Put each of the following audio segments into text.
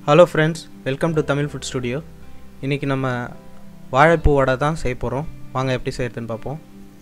hello friends welcome to Tamil food studio இன்றைக்கி நம்ம வாழைப்பூ வடை தான் செய்ய போகிறோம் வாங்க எப்படி செய்யறதுன்னு பார்ப்போம்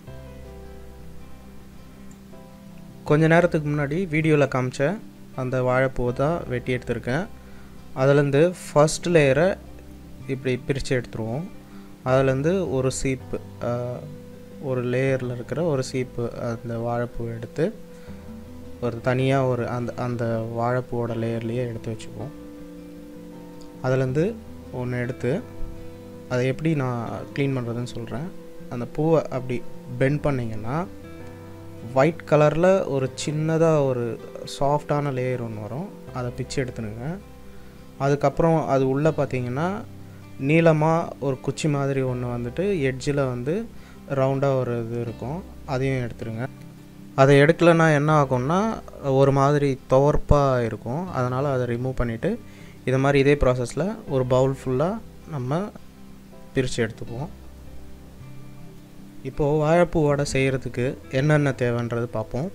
கொஞ்ச நேரத்துக்கு முன்னாடி வீடியோவில் காமிச்ச அந்த வாழைப்பூவை தான் வெட்டி எடுத்திருக்கேன் அதுலேருந்து ஃபர்ஸ்ட் லேயரை இப்படி பிரித்து எடுத்துருவோம் அதுலேருந்து ஒரு சீப்பு ஆஹ், ஒரு லேயரில் இருக்கிற ஒரு சீப்பு அந்த வாழைப்பூ எடுத்து ஒரு தனியாக ஒரு அந்த அந்த வாழைப்பூவோட லேயர்லேயே எடுத்து வச்சுக்குவோம் அதுலேருந்து ஒன்று எடுத்து அதை எப்படி நான் க்ளீன் பண்ணுறதுன்னு சொல்கிறேன் அந்த பூவை அப்படி பெண்ட் பண்ணிங்கன்னா ஒயிட் கலரில் ஒரு சின்னதாக ஒரு சாஃப்டான லேயர் ஒன்று வரும் அதை பிச்சு எடுத்துனுங்க அதுக்கப்புறம் அது உள்ளே பார்த்தீங்கன்னா நீளமாக ஒரு குச்சி மாதிரி ஒன்று வந்துட்டு எட்ஜில் வந்து ரவுண்டாக ஒரு இது இருக்கும் அதையும் எடுத்துருங்க அதை எடுக்கலைன்னா என்ன ஆகும்னா ஒரு மாதிரி துவர்ப்பாக இருக்கும் அதனால் அதை ரிமூவ் பண்ணிவிட்டு இது மாதிரி இதே ப்ராசஸில் ஒரு பவுல் ஃபுல்லாக நம்ம பிரித்து எடுத்துக்குவோம் இப்போது வாழைப்பூ வடை செய்கிறதுக்கு என்னென்ன தேவைன்றது பார்ப்போம்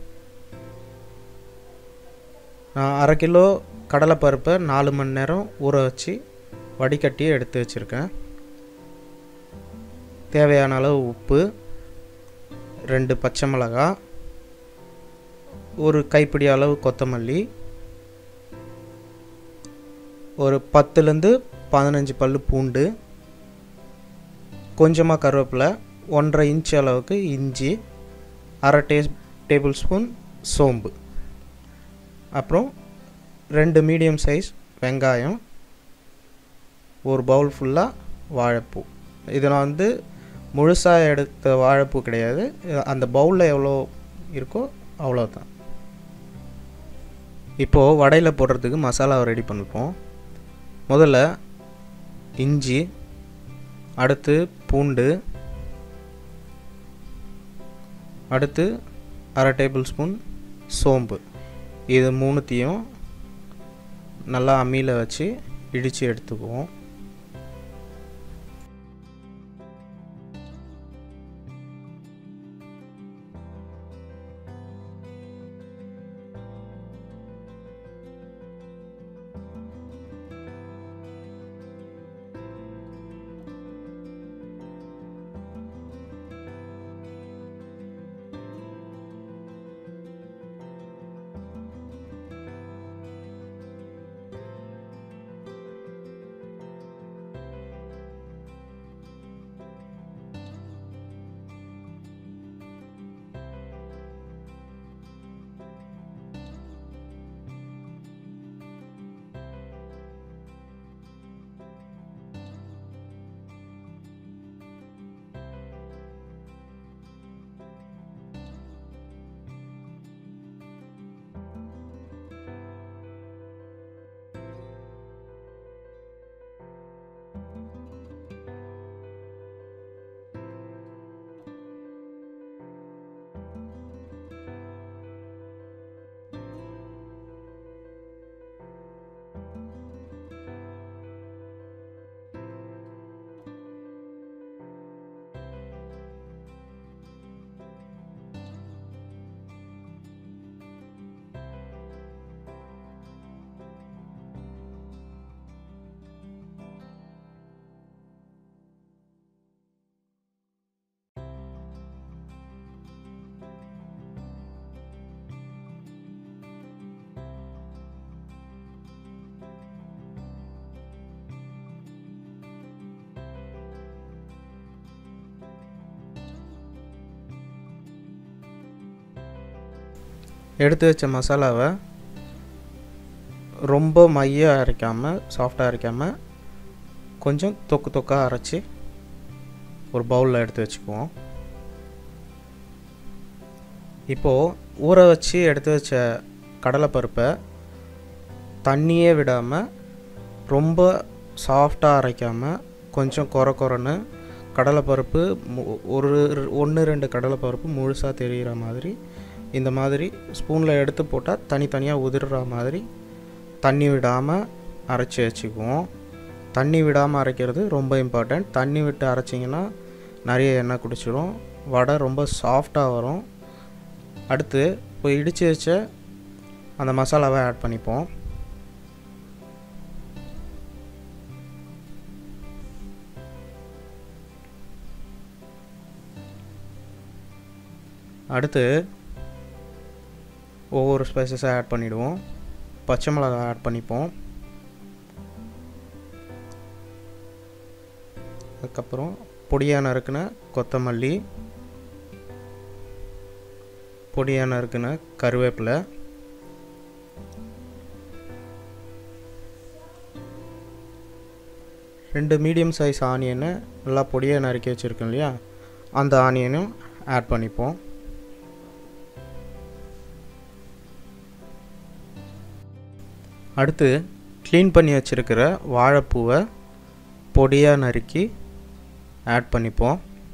நான் அரை கிலோ கடலைப்பருப்பை நாலு மணி நேரம் ஊற வச்சு வடிகட்டி எடுத்து வச்சுருக்கேன் தேவையான அளவு உப்பு ரெண்டு பச்சை மிளகாய் ஒரு கைப்பிடி அளவு கொத்தமல்லி ஒரு பத்துலேருந்து பதினஞ்சு பல்லு பூண்டு கொஞ்சமாக கருவேப்பிலை ஒன்றரை இன்ச் அளவுக்கு இஞ்சி அரை டே டேபிள் ஸ்பூன் சோம்பு அப்புறம் ரெண்டு மீடியம் சைஸ் வெங்காயம் ஒரு பவுல் ஃபுல்லாக வாழைப்பூ இது நான் வந்து முழுசாக எடுத்த வாழைப்பூ கிடையாது அந்த பவுலில் எவ்வளோ இருக்கோ அவ்வளோதான் இப்போது வடையில் போடுறதுக்கு மசாலாவை ரெடி பண்ணிப்போம் முதல்ல இஞ்சி அடுத்து பூண்டு அடுத்து அரை டேபிள் ஸ்பூன் சோம்பு இது மூணுத்தையும் நல்லா அம்மியில் வச்சு இடித்து எடுத்துக்குவோம் எடுத்து வச்ச மசாலாவை ரொம்ப மைய அரைக்காமல் சாஃப்டாக அரைக்காமல் கொஞ்சம் தொக்கு தொக்காக அரைச்சி ஒரு பவுலில் எடுத்து வச்சுக்குவோம் இப்போது ஊற வச்சு எடுத்து வச்ச கடலைப்பருப்பை தண்ணியே விடாமல் ரொம்ப சாஃப்டாக அரைக்காமல் கொஞ்சம் கொர கொரன்னு கடலைப்பருப்பு மு- ஒரு ஒன்று ரெண்டு கடலைப்பருப்பு முழுசாக தெரிகிற மாதிரி இந்த மாதிரி ஸ்பூனில் எடுத்து போட்டால் தனித்தனியாக உதிர்ற மாதிரி தண்ணி விடாமல் அரைச்சி வச்சுக்குவோம் தண்ணி விடாமல் அரைக்கிறது ரொம்ப இம்பார்ட்டண்ட் தண்ணி விட்டு அரைச்சிங்கன்னா நிறைய எண்ணெய் குடிச்சிடும் வடை ரொம்ப சாஃப்டாக வரும் அடுத்து இப்போ இடித்து வச்ச அந்த மசாலாவை ஆட் பண்ணிப்போம் அடுத்து ஒவ்வொரு ஸ்பைசஸாக ஆட் பண்ணிவிடுவோம் பச்சை மிளகாய் ஆட் பண்ணிப்போம் அதுக்கப்புறம் பொடியாக நறுக்கின கொத்தமல்லி பொடியாக நறுக்கின கருவேப்பிலை ரெண்டு மீடியம் சைஸ் ஆனியனை நல்லா பொடியாக நறுக்கி வச்சுருக்கோம் இல்லையா அந்த ஆனியனும் ஆட் பண்ணிப்போம் அடுத்து க்ளீன் பண்ணி வச்சுருக்கிற வாழைப்பூவை பொடியாக நறுக்கி ஆட் பண்ணிப்போம்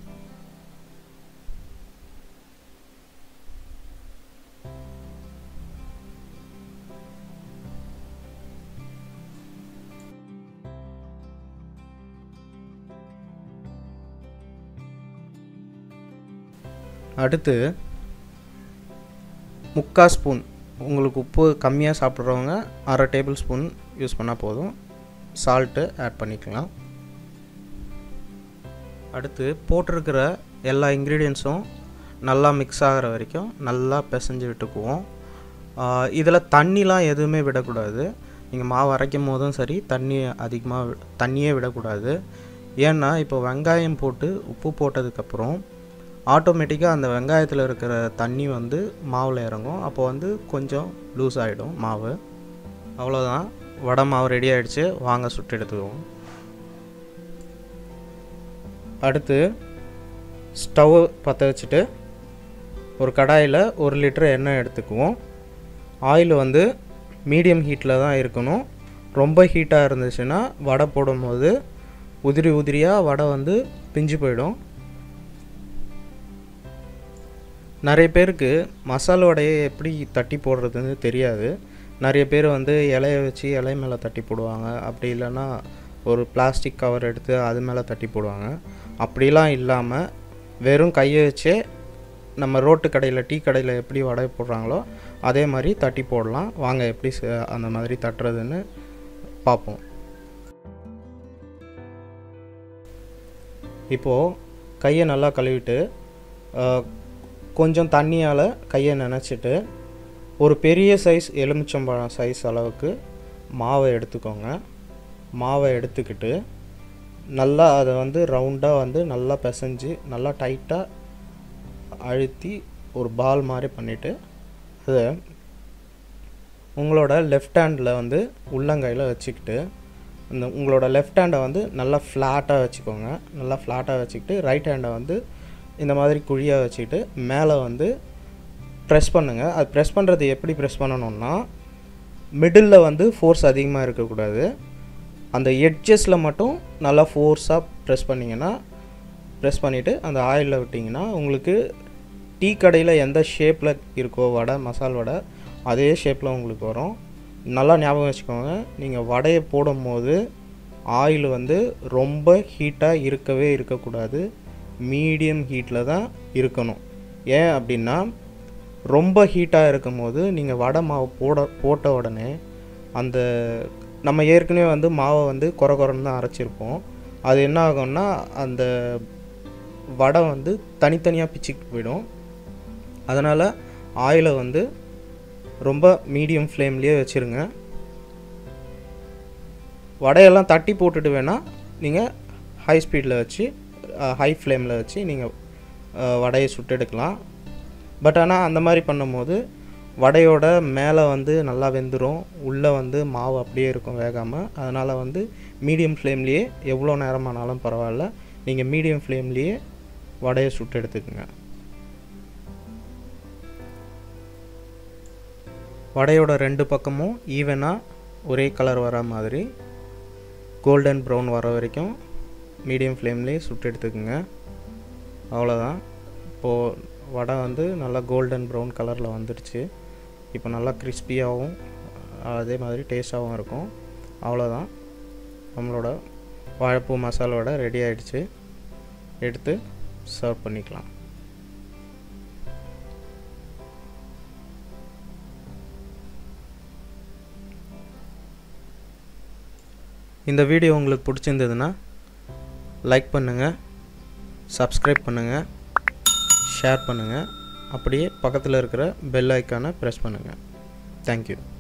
அடுத்து முக்கால் ஸ்பூன் உங்களுக்கு உப்பு கம்மியாக சாப்பிட்றவங்க அரை டேபிள் ஸ்பூன் யூஸ் பண்ணால் போதும் சால்ட்டு ஆட் பண்ணிக்கலாம் அடுத்து போட்டிருக்கிற எல்லா இன்க்ரீடியன்ஸும் நல்லா மிக்ஸ் ஆகிற வரைக்கும் நல்லா பிசைஞ்சு விட்டுக்குவோம் இதில் தண்ணிலாம் எதுவுமே விடக்கூடாது நீங்கள் மாவு அரைக்கும் போதும் சரி தண்ணி அதிகமாக தண்ணியே விடக்கூடாது ஏன்னா இப்போ வெங்காயம் போட்டு உப்பு போட்டதுக்கப்புறம் ஆட்டோமேட்டிக்காக அந்த வெங்காயத்தில் இருக்கிற தண்ணி வந்து மாவில் இறங்கும் அப்போ வந்து கொஞ்சம் லூஸ் ஆகிடும் மாவு அவ்வளோதான் வடை மாவு ரெடி ஆகிடுச்சு வாங்க சுட்டு எடுத்துக்குவோம் அடுத்து ஸ்டவ் பற்ற வச்சுட்டு ஒரு கடாயில் ஒரு லிட்டர் எண்ணெய் எடுத்துக்குவோம் ஆயில் வந்து மீடியம் ஹீட்டில் தான் இருக்கணும் ரொம்ப ஹீட்டாக இருந்துச்சுன்னா வடை போடும்போது உதிரி உதிரியாக வடை வந்து பிஞ்சு போயிடும் நிறைய பேருக்கு மசாலா வடையை எப்படி தட்டி போடுறதுன்னு தெரியாது நிறைய பேர் வந்து இலைய வச்சு இலை மேலே தட்டி போடுவாங்க அப்படி இல்லைன்னா ஒரு பிளாஸ்டிக் கவர் எடுத்து அது மேலே தட்டி போடுவாங்க அப்படிலாம் இல்லாமல் வெறும் கையை வச்சே நம்ம ரோட்டு கடையில் டீ கடையில் எப்படி வடை போடுறாங்களோ அதே மாதிரி தட்டி போடலாம் வாங்க எப்படி அந்த மாதிரி தட்டுறதுன்னு பார்ப்போம் இப்போது கையை நல்லா கழுவிட்டு கொஞ்சம் தண்ணியால் கையை நனைச்சிட்டு ஒரு பெரிய சைஸ் எலுமிச்சம்பழம் சைஸ் அளவுக்கு மாவை எடுத்துக்கோங்க மாவை எடுத்துக்கிட்டு நல்லா அதை வந்து ரவுண்டாக வந்து நல்லா பிசைஞ்சு நல்லா டைட்டாக அழுத்தி ஒரு பால் மாதிரி பண்ணிவிட்டு அதை உங்களோட லெஃப்ட் ஹேண்டில் வந்து உள்ளங்கையில் வச்சுக்கிட்டு இந்த உங்களோட லெஃப்ட் ஹேண்டை வந்து நல்லா ஃப்ளாட்டாக வச்சுக்கோங்க நல்லா ஃப்ளாட்டாக வச்சுக்கிட்டு ரைட் ஹேண்டை வந்து இந்த மாதிரி குழியாக வச்சுக்கிட்டு மேலே வந்து ப்ரெஸ் பண்ணுங்கள் அது ப்ரெஸ் பண்ணுறது எப்படி ப்ரெஸ் பண்ணணும்னா மிடில் வந்து ஃபோர்ஸ் அதிகமாக இருக்கக்கூடாது அந்த எட்ஜஸில் மட்டும் நல்லா ஃபோர்ஸாக ப்ரெஸ் பண்ணிங்கன்னா ப்ரெஸ் பண்ணிவிட்டு அந்த ஆயிலில் விட்டிங்கன்னா உங்களுக்கு டீ கடையில் எந்த ஷேப்பில் இருக்கோ வடை மசால் வடை அதே ஷேப்பில் உங்களுக்கு வரும் நல்லா ஞாபகம் வச்சுக்கோங்க நீங்கள் வடையை போடும் போது ஆயில் வந்து ரொம்ப ஹீட்டாக இருக்கவே இருக்கக்கூடாது மீடியம் ஹீட்டில் தான் இருக்கணும் ஏன் அப்படின்னா ரொம்ப ஹீட்டாக இருக்கும் போது நீங்கள் வடை மாவு போட போட்ட உடனே அந்த நம்ம ஏற்கனவே வந்து மாவை வந்து குறை குறைன்னு தான் அரைச்சிருப்போம் அது என்ன ஆகும்னா அந்த வடை வந்து தனித்தனியாக பிச்சுக்கிட்டு போயிடும் அதனால் ஆயிலை வந்து ரொம்ப மீடியம் ஃப்ளேம்லேயே வச்சுருங்க வடையெல்லாம் தட்டி போட்டுட்டு வேணால் நீங்கள் ஹை ஸ்பீடில் வச்சு ஹை ஃப்ளேமில் வச்சு நீங்கள் வடையை சுட்டெடுக்கலாம் பட் ஆனால் அந்த மாதிரி பண்ணும்போது வடையோட மேலே வந்து நல்லா வெந்துடும் உள்ளே வந்து மாவு அப்படியே இருக்கும் வேகாமல் அதனால் வந்து மீடியம் ஃப்ளேம்லேயே எவ்வளோ நேரமானாலும் பரவாயில்ல நீங்கள் மீடியம் ஃப்ளேம்லேயே வடையை சுட்டு எடுத்துக்கோங்க வடையோட ரெண்டு பக்கமும் ஈவனாக ஒரே கலர் வர மாதிரி கோல்டன் ப்ரௌன் வர வரைக்கும் மீடியம் ஃப்ளேம்லேயே சுட்டு எடுத்துக்கோங்க அவ்வளோதான் இப்போது வடை வந்து நல்லா கோல்டன் ப்ரௌன் கலரில் வந்துடுச்சு இப்போ நல்லா கிறிஸ்பியாகவும் அதே மாதிரி டேஸ்ட்டாகவும் இருக்கும் அவ்வளோதான் நம்மளோட வாழைப்பூ மசாலா வடை ரெடி ஆகிடுச்சு எடுத்து சர்வ் பண்ணிக்கலாம் இந்த வீடியோ உங்களுக்கு பிடிச்சிருந்ததுன்னா லைக் பண்ணுங்கள் சப்ஸ்கிரைப் பண்ணுங்கள் ஷேர் பண்ணுங்கள் அப்படியே பக்கத்தில் இருக்கிற பெல் ஐக்கானை ப்ரெஸ் பண்ணுங்கள் தேங்க்யூ